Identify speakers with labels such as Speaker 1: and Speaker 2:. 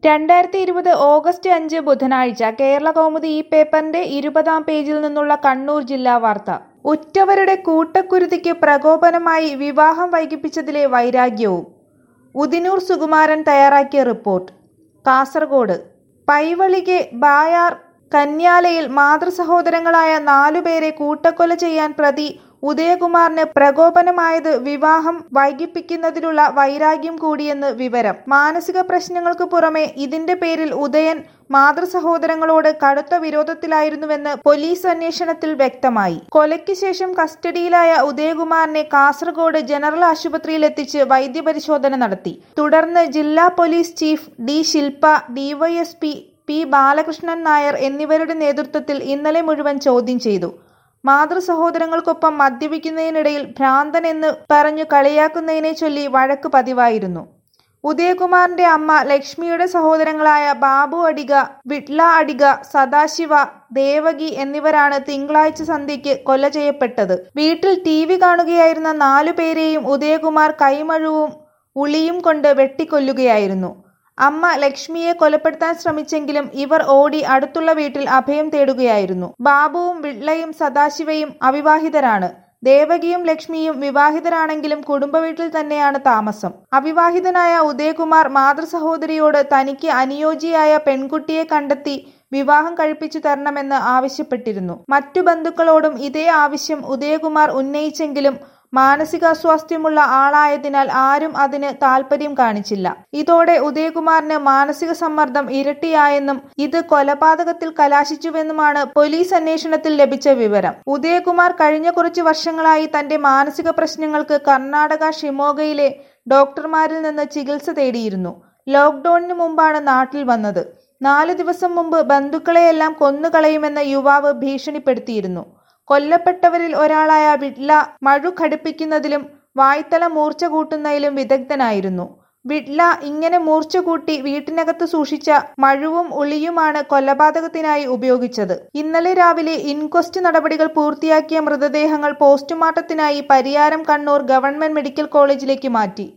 Speaker 1: രണ്ടായിരത്തി ഇരുപത് ഓഗസ്റ്റ് അഞ്ച് ബുധനാഴ്ച കേരള കൗമുദി ഈ പേപ്പറിന്റെ ഇരുപതാം പേജിൽ നിന്നുള്ള കണ്ണൂർ ജില്ലാ വാർത്ത ഉറ്റവരുടെ കൂട്ടക്കുരുതിക്ക് പ്രകോപനമായി വിവാഹം വൈകിപ്പിച്ചതിലെ വൈരാഗ്യവും ഉദിനൂർ സുകുമാരൻ തയ്യാറാക്കിയ റിപ്പോർട്ട് കാസർഗോഡ് പൈവളികെ ബായാർ കന്യാലയിൽ മാതൃസഹോദരങ്ങളായ നാലുപേരെ കൂട്ടക്കൊല ചെയ്യാൻ പ്രതി ഉദയകുമാറിന് പ്രകോപനമായത് വിവാഹം വൈകിപ്പിക്കുന്നതിലുള്ള വൈരാഗ്യം കൂടിയെന്ന് വിവരം മാനസിക പ്രശ്നങ്ങൾക്ക് പുറമെ ഇതിന്റെ പേരിൽ ഉദയൻ മാതൃസഹോദരങ്ങളോട് കടുത്ത വിരോധത്തിലായിരുന്നുവെന്ന് പോലീസ് അന്വേഷണത്തിൽ വ്യക്തമായി കൊലയ്ക്ക് ശേഷം കസ്റ്റഡിയിലായ ഉദയകുമാറിനെ കാസർഗോഡ് ജനറൽ ആശുപത്രിയിലെത്തിച്ച് വൈദ്യപരിശോധന നടത്തി തുടർന്ന് ജില്ലാ police chief D Shilpa DYSP P Balakrishnan Nair എന്നിവരുടെ നേതൃത്വത്തിൽ ഇന്നലെ മുഴുവൻ ചോദ്യം ചെയ്തു മാതൃസഹോദരങ്ങൾക്കൊപ്പം മദ്യപിക്കുന്നതിനിടയിൽ ഭ്രാന്തൻ എന്ന് പറഞ്ഞു കളിയാക്കുന്നതിനെ ചൊല്ലി വഴക്ക് പതിവായിരുന്നു ഉദയകുമാറിന്റെ അമ്മ ലക്ഷ്മിയുടെ സഹോദരങ്ങളായ ബാബു അടിക വിട്ല അടിക സദാശിവ ദേവകി എന്നിവരാണ് തിങ്കളാഴ്ച സന്ധ്യയ്ക്ക് കൊല ചെയ്യപ്പെട്ടത് വീട്ടിൽ ടി വി കാണുകയായിരുന്ന നാലു പേരെയും ഉദയകുമാർ കൈമഴുവും ഉളിയും കൊണ്ട് വെട്ടിക്കൊല്ലുകയായിരുന്നു അമ്മ ലക്ഷ്മിയെ കൊലപ്പെടുത്താൻ ശ്രമിച്ചെങ്കിലും ഇവർ ഓടി അടുത്തുള്ള വീട്ടിൽ അഭയം തേടുകയായിരുന്നു ബാബുവും വിട്ലയും സദാശിവയും അവിവാഹിതരാണ് ദേവകിയും ലക്ഷ്മിയും വിവാഹിതരാണെങ്കിലും കുടുംബ വീട്ടിൽ തന്നെയാണ് താമസം അവിവാഹിതനായ ഉദയകുമാർ മാതൃസഹോദരിയോട് തനിക്ക് അനുയോജ്യയായ പെൺകുട്ടിയെ കണ്ടെത്തി വിവാഹം കഴിപ്പിച്ചു തരണമെന്ന് ആവശ്യപ്പെട്ടിരുന്നു മറ്റു ബന്ധുക്കളോടും ഇതേ ആവശ്യം ഉദയകുമാർ ഉന്നയിച്ചെങ്കിലും മാനസികാസ്വാസ്ഥ്യമുള്ള ആളായതിനാൽ ആരും അതിന് താല്പര്യം കാണിച്ചില്ല ഇതോടെ ഉദയകുമാറിന് മാനസിക സമ്മർദ്ദം ഇരട്ടിയായെന്നും ഇത് കൊലപാതകത്തിൽ കലാശിച്ചുവെന്നുമാണ് പോലീസ് അന്വേഷണത്തിൽ ലഭിച്ച വിവരം ഉദയകുമാർ കഴിഞ്ഞ കുറച്ചു വർഷങ്ങളായി തന്റെ മാനസിക പ്രശ്നങ്ങൾക്ക് കർണാടക ഷിമോഗയിലെ ഡോക്ടർമാരിൽ നിന്ന് ചികിത്സ തേടിയിരുന്നു ലോക്ക്ഡൌണിന് മുമ്പാണ് നാട്ടിൽ വന്നത് നാല് ദിവസം മുമ്പ് ബന്ധുക്കളെയെല്ലാം കൊന്നുകളയുമെന്ന യുവാവ് ഭീഷണിപ്പെടുത്തിയിരുന്നു കൊല്ലപ്പെട്ടവരിൽ ഒരാളായ വിട്ല മഴു ഘടിപ്പിക്കുന്നതിലും വായ്ത്തല മൂർച്ച കൂട്ടുന്നതിലും വിദഗ്ധനായിരുന്നു വിട്ല ഇങ്ങനെ മൂർച്ച കൂട്ടി വീട്ടിനകത്ത് സൂക്ഷിച്ച മഴുവും ഉളിയുമാണ് കൊലപാതകത്തിനായി ഉപയോഗിച്ചത് ഇന്നലെ രാവിലെ ഇൻക്വസ്റ്റ് നടപടികൾ പൂർത്തിയാക്കിയ മൃതദേഹങ്ങൾ പോസ്റ്റ്മോർട്ടത്തിനായി പരിയാരം കണ്ണൂർ ഗവൺമെന്റ് മെഡിക്കൽ കോളേജിലേക്ക് മാറ്റി